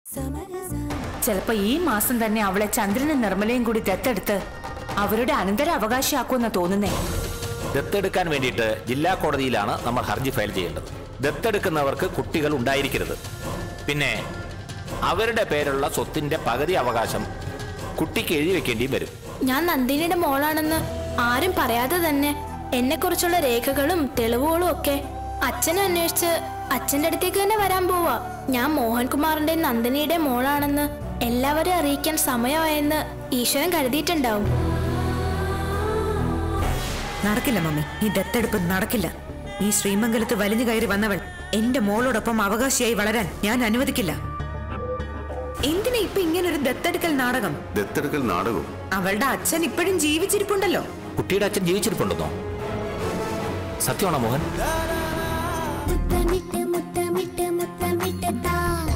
ചിലപ്പോ ഈ മാസം തന്നെ അവളെ ചന്ദ്രനും നിർമ്മലയും കൂടി ദത്തെടുത്ത് അവരുടെ അനന്തര അവകാശിയാക്കുമെന്നാ തോന്നുന്നേ ദത്തെടുക്കാൻ വേണ്ടിയിട്ട് ജില്ലാ കോടതിയിലാണ് നമ്മൾ ഹർജി ഫയൽ ചെയ്യേണ്ടത് ദത്തെടുക്കുന്നവർക്ക് കുട്ടികൾ ഉണ്ടായിരിക്കരുത് പിന്നെ അവരുടെ പേരുള്ള സ്വത്തിന്റെ പകുതി അവകാശം കുട്ടിക്ക് എഴുതി വെക്കേണ്ടിയും വരും ഞാൻ നന്ദിനിയുടെ മോളാണെന്ന് ആരും പറയാതെ തന്നെ എന്നെ കുറിച്ചുള്ള രേഖകളും തെളിവുകളും ഒക്കെ അച്ഛനെ അന്വേഷിച്ച് അച്ഛന്റെ അടുത്തേക്ക് തന്നെ വരാൻ പോവാ ഞാൻ മോഹൻകുമാറിന്റെ നന്ദിനിയുടെ മോളാണെന്ന് എല്ലാവരും അറിയിക്കാൻ സമയമായെന്ന് ഈശ്വരൻ കരുതിയിട്ടുണ്ടാവും നടക്കില്ല മമ്മി ഈ ദത്തെടുപ്പ് നടക്കില്ല ഈ ശ്രീമംഗലത്ത് വലിഞ്ഞു കയറി വന്നവൾ എന്റെ മോളോടൊപ്പം അവകാശിയായി വളരാൻ ഞാൻ അനുവദിക്കില്ല എന്തിനാ ഇപ്പൊ ഇങ്ങനൊരു ദത്തെടുക്കൽ നാടകം ദത്തെടുക്കൽ നാടകവും അവളുടെ അച്ഛൻ ഇപ്പോഴും ജീവിച്ചിരിപ്പുണ്ടല്ലോ കുട്ടിയുടെ അച്ഛൻ ജീവിച്ചിരിപ്പുണ്ടെന്നോ സത്യമാണോ മോഹൻ മുത്തമിട്ട് മുത്തമിട്ട് മുത്തമിട്ട് താ